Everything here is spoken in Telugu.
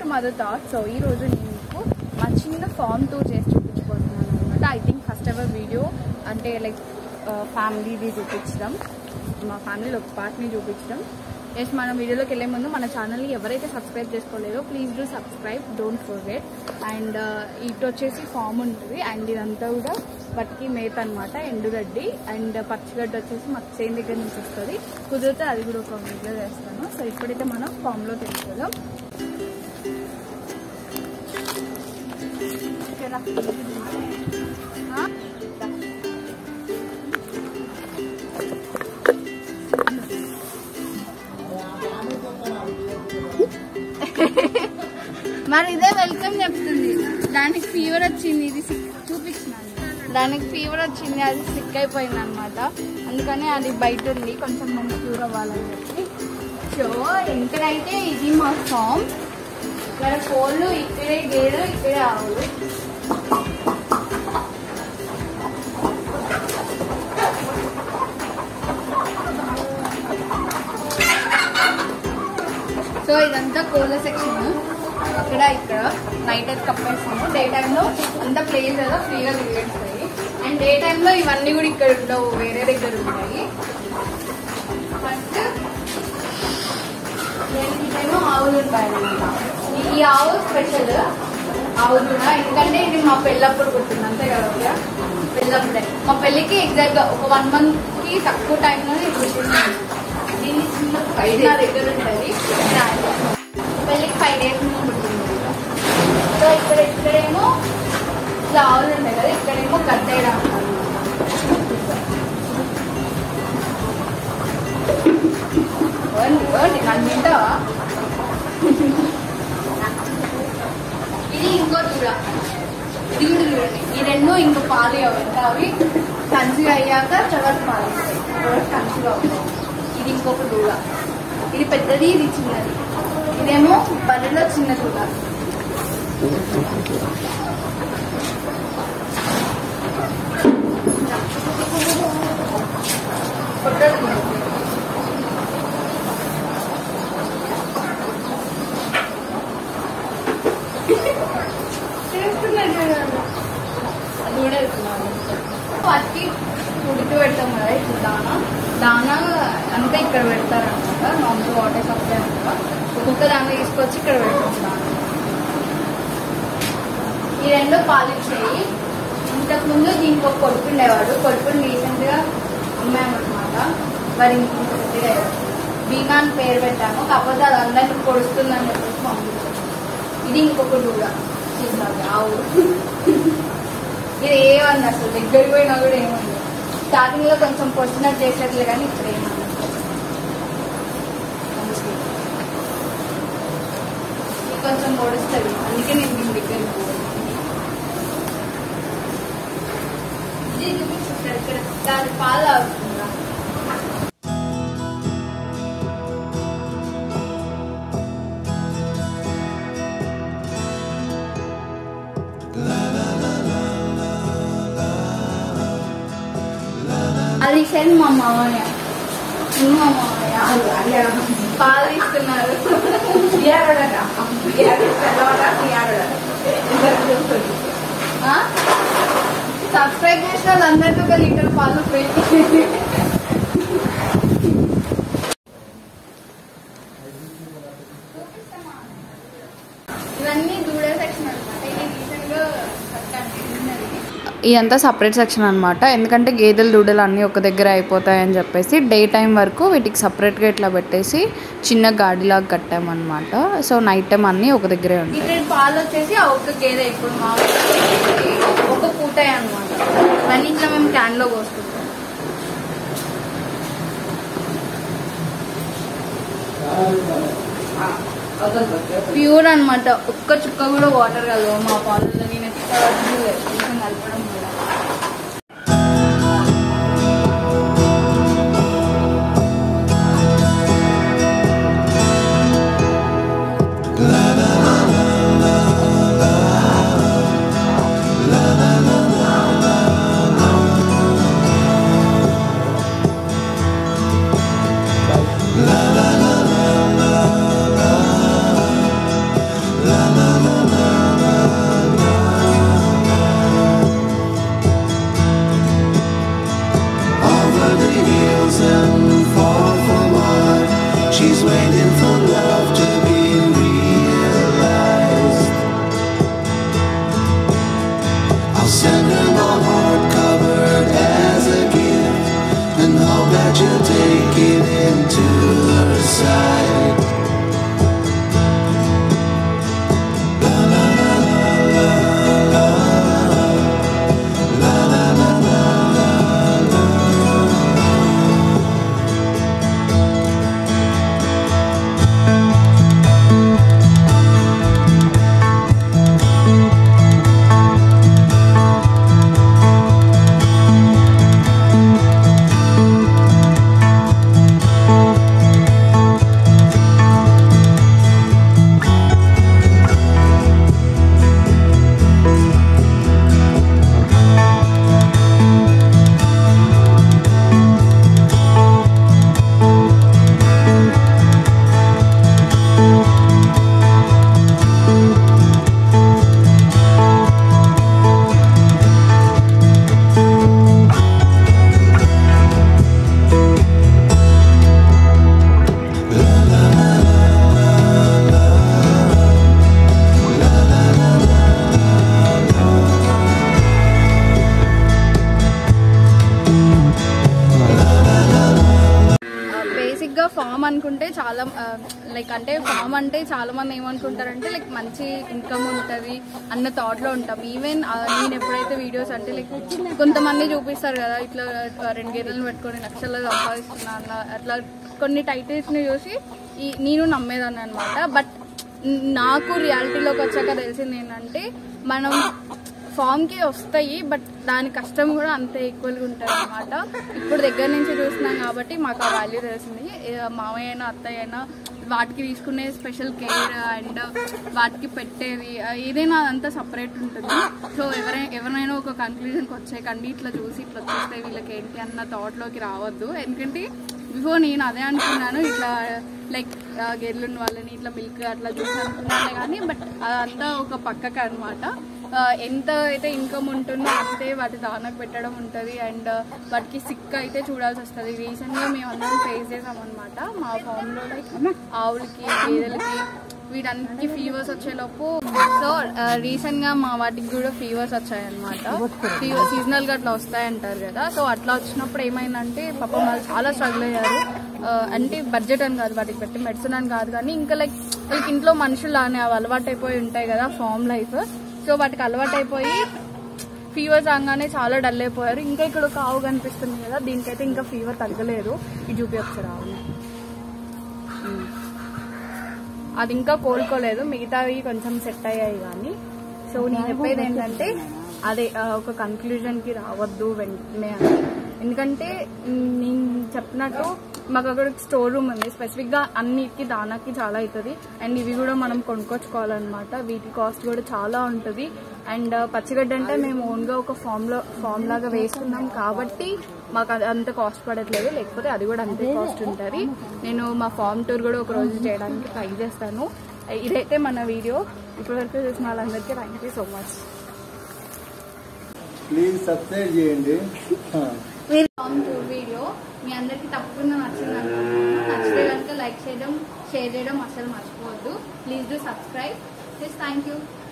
మదర్ థాట్ సో ఈ రోజు నేను మీకు మా చిన్న ఫామ్ టూర్ చేసి చూపించబోతున్నాను అనమాట I think first ever video అంటే లైక్ ఫ్యామిలీది చూపించడం మా ఫ్యామిలీలో ఒక పార్ట్ని చూపించడం ఎస్ మనం వీడియోలోకి వెళ్ళే ముందు మన ఛానల్ని ఎవరైతే సబ్స్క్రైబ్ చేసుకోలేదో please do subscribe don't forget and ఇటు వచ్చేసి ఫామ్ ఉంటుంది అండ్ ఇదంతా కూడా పట్టికి మేత అనమాట ఎండుగడ్డి అండ్ పచ్చిగడ్డి వచ్చేసి మాకు చేను దగ్గర నుంచి వస్తుంది కుదిరితే అది కూడా ఒక వీడియో చేస్తాను సో ఇప్పుడైతే మనం ఫామ్లో తెలుసుకుందాం ఆ? మరి ఇదే వెల్కమ్ చెప్తుంది దానికి ఫీవర్ వచ్చింది ఇది సిక్ చూపించినాను దానికి ఫీవర్ వచ్చింది అది సిక్ అయిపోయింది అనమాట అందుకని అది బయట ఉంది కొంచెం మంది క్యూర్ అవ్వాలని చెప్పి సో ఇక్కడైతే ఇది మా ఫామ్ ఇక్కడ కోళ్ళు ఇక్కడే గేదెలు ఇక్కడే ఆవులు సో ఇదంతా కోళ్ళ సెక్షన్ ఇక్కడ ఇక్కడ నైట్ అయితే కప్పేస్తాము డే టైంలో అంతా ప్లేస్ ఏదో ఫ్రీగా తిరిగేస్తాయి అండ్ డే టైంలో ఇవన్నీ కూడా ఇక్కడ ఉండవు వేరే దగ్గర ఉంటాయి ఫస్ట్ దేనికైనా ఆవులు ఉంటాయి అన్నమాట ఈ ఆవు స్పెషల్ ఆవు కూడా ఎందుకంటే ఇది మా పెళ్ళప్పుడు పుట్టింది అంతే కదా భయ్యా? పెళ్ళప్పుడే మా పెళ్ళికి ఎగ్జాక్ట్ గా ఒక వన్ మంత్ కి తక్కువ టైంలో ఇది పుట్టింది దీన్ని చిన్న నా దగ్గర ఉంటుంది పెళ్ళికి ఫైవ్ డేస్ ముందు పుట్టింది సో ఇక్కడ ఇక్కడేమో ఇట్లా ఆవులు ఉంటాయి కదా ఇక్కడేమో గడ్డేయడం అంటారు ఓన్లీ ఓన్లీ నన్ను తింటావా ఇది ఇంకో దూడ ఇది కూడా చూడండి ఈ రెండు ఇంకో పాలు ఇంకా అవి కంచిగా అయ్యాక చవరి పాలు ఇస్తాయి చవరి కంచిగా అవుతాయి ఇది ఇంకొక దూడ ఇది పెద్దది ఇది చిన్నది ఇదేమో బర్రెలో చిన్న దూడ పొట్టది వాటికి ఉడికి పెడతాం కదా ఇప్పుడు దానా దానా అంతా ఇక్కడ పెడతారనమాట నార్మల్ వాటర్ సప్లై అనమాట ఒక్కొక్క దాన్ని తీసుకొచ్చి ఇక్కడ పెడతాం దానా ఈ రెండు పాలు ఇచ్చేయి ఇంతకు ముందు దీనికి ఒక కొడుకు ఉండేవాడు కొడుకుని రీసెంట్ గా అమ్మామన్నమాట మరి ఇంకొక పెద్దగా భీమా అని పేరు పెట్టాము కాకపోతే అది అందరికి పొడుస్తుందని చెప్పేసి పంపించాము ఇది ఇంకొక దూడ చిన్నది ఆవు ఇది ఏమన్నా అసలు దగ్గరికి పోయినా కూడా ఏమన్నా స్టార్టింగ్ లో కొంచెం పొడిచినట్టు చేసేట్లే కానీ ఇప్పుడు ఏమన్నా మంచిది. ఇది కొంచెం పొడుస్తుంది అందుకే నేను దీని దగ్గరికి పోయాను ఇది చూపించారు ఇక్కడ దాని పాలు అవుతుందా అది సెన్ మా మామయ్య చిన్న మా మామయ్య పాలు ఇస్తున్నారు సబ్స్క్రైబ్ చేసిన వాళ్ళందరికీ ఒక లీటర్ పాలు ఫ్రీ ఇవన్నీ దూడ సెక్షన్ అనమాట ఇది రీసెంట్ గా కట్టాను చిన్నది. ఇదంతా సపరేట్ సెక్షన్ అనమాట ఎందుకంటే గేదెలు దూడలు అన్నీ ఒక దగ్గర అయిపోతాయని చెప్పేసి డే టైం వరకు వీటికి సపరేట్గా ఇట్లా పెట్టేసి చిన్న గాడిలాగా కట్టామన్నమాట సో నైట్ టైం అన్నీ ఒక దగ్గరే ఉంటాయి ఇక్కడ పాలు వచ్చేసి ఆ ఒక్క గేదె ఇప్పుడు మామూలుగా ఒక పూట అనమాట ఇవన్నీ ఇట్లా మేము క్యాన్ లో పోసుకుంటాం ప్యూర్ అన్నమాట ఒక్క చుక్క కూడా వాటర్ కలవు మా పాలలో నేను ఎక్కడ కొంచెం కలపడం కూడా la చూసుకుంటే చాలా లైక్ అంటే ఫామ్ అంటే చాలా మంది ఏమనుకుంటారంటే లైక్ మంచి ఇన్కమ్ ఉంటుంది అన్న థాట్ లో ఉంటాం ఈవెన్ నేను ఎప్పుడైతే వీడియోస్ అంటే లైక్ కొంతమంది చూపిస్తారు కదా ఇట్లా ఆ, రెండు గేదెలను పెట్టుకొని లక్షల్లో సంపాదిస్తున్నా అన్న అట్లా కొన్ని టైటిల్స్ ని చూసి ఈ నేను నమ్మేదాన్ని అనమాట బట్ నాకు రియాలిటీలోకి వచ్చాక తెలిసింది ఏంటంటే మనం ఫామ్ కి వస్తాయి బట్ దాని కష్టం కూడా అంతే ఈక్వల్గా ఉంటుంది అనమాట ఇప్పుడు దగ్గర నుంచి చూస్తున్నాం కాబట్టి మాకు ఆ వాల్యూ తెలిసింది ఏ మామయ్య అయినా అత్తయ్య అయినా వాటికి తీసుకునే స్పెషల్ కేర్ అండ్ వాటికి పెట్టేది ఆ, ఏదైనా అదంతా సపరేట్ ఉంటుంది సో ఎవరైనా ఎవరైనా ఒక కన్క్లూజన్కి వచ్చేకండి ఇట్లా చూసి ఇట్లా వచ్చేస్తే వీళ్ళకి ఏంటి అన్న థాట్లోకి రావద్దు ఎందుకంటే బిఫోర్ నేను అదే అనుకున్నాను ఇట్లా లైక్ గెర్లున్న వాళ్ళని ఇట్లా మిల్క్ అట్లా చూసి అనుకున్నానే కానీ బట్ అదంతా ఒక పక్కకు అనమాట ఎంత అయితే ఇన్కమ్ ఉంటుందో అంతే వాటి దానకు పెట్టడం ఉంటుంది అండ్ వాటికి సిక్ అయితే చూడాల్సి వస్తుంది రీసెంట్గా మేము అందరం ఫేస్ చేసామన్నమాట మా ఫామ్లో లైక్ ఆవులకి గేదెలకి వీటన్నిటికి ఫీవర్స్ వచ్చేలోపు సో రీసెంట్ గా మా వాటికి కూడా ఫీవర్స్ వచ్చాయన్నమాట ఫీవర్ సీజనల్ గా అట్లా వస్తాయంటారు కదా సో అట్లా వచ్చినప్పుడు ఏమైందంటే పాపం వాళ్ళు చాలా స్ట్రగుల్ అయ్యారు ఆ, అంటే బడ్జెట్ అని కాదు వాటికి పెట్టి మెడిసిన్ అని కాదు కానీ ఇంకా లైక్ వాళ్ళకి ఇంట్లో మనుషులు అనే అవి అలవాటు అయిపోయి ఉంటాయి కదా ఫామ్ లైఫ్ సో వాటికి అలవాటు అయిపోయి ఫీవర్ రాగానే చాలా డల్ అయిపోయారు ఇంకా ఇక్కడ ఒక ఆవు కనిపిస్తుంది కదా దీనికైతే ఇంకా ఫీవర్ తగ్గలేదు ఇది చూపి ఒకసారి ఆవుని అది ఇంకా కోలుకోలేదు మిగతావి కొంచెం సెట్ అయ్యాయి కానీ సో నేను చెప్పేది ఏంటంటే అదే ఆ, ఒక కన్క్లూజన్ కి రావద్దు వెంటనే అని ఎందుకంటే మ్, నేను చెప్పినట్టు మాకు అక్కడ స్టోర్ రూమ్ ఉంది స్పెసిఫిక్ గా అన్నిటికి దానాకి చాలా అవుతుంది అండ్ ఇవి కూడా మనం కొనుక్కొచ్చుకోవాలన్నమాట వీటి కాస్ట్ కూడా చాలా ఉంటుంది అండ్ పచ్చిగడ్డ అంటే మేము ఓన్ గా ఒక ఫామ్ లో ఫామ్ లాగా వేసుకున్నాం కాబట్టి మాకు అది అంత కాస్ట్ పడట్లేదు లేకపోతే అది కూడా అంతే కాస్ట్ ఉంటుంది నేను మా ఫామ్ టూర్ కూడా ఒక రోజు చేయడానికి ట్రై చేస్తాను ఇదైతే మన వీడియో ఇప్పటివరకు చూసిన వాళ్ళందరికీ thank you so much please subscribe చేయండి ఆ. ఫామ్ టూర్ వీడియో మీ అందరికీ తప్పకుండా నచ్చింది అనుకుంటున్నాను నచ్చితే కనుక లైక్ చేయడం షేర్ చేయడం అసలు మర్చిపోవద్దు please do subscribe please thank you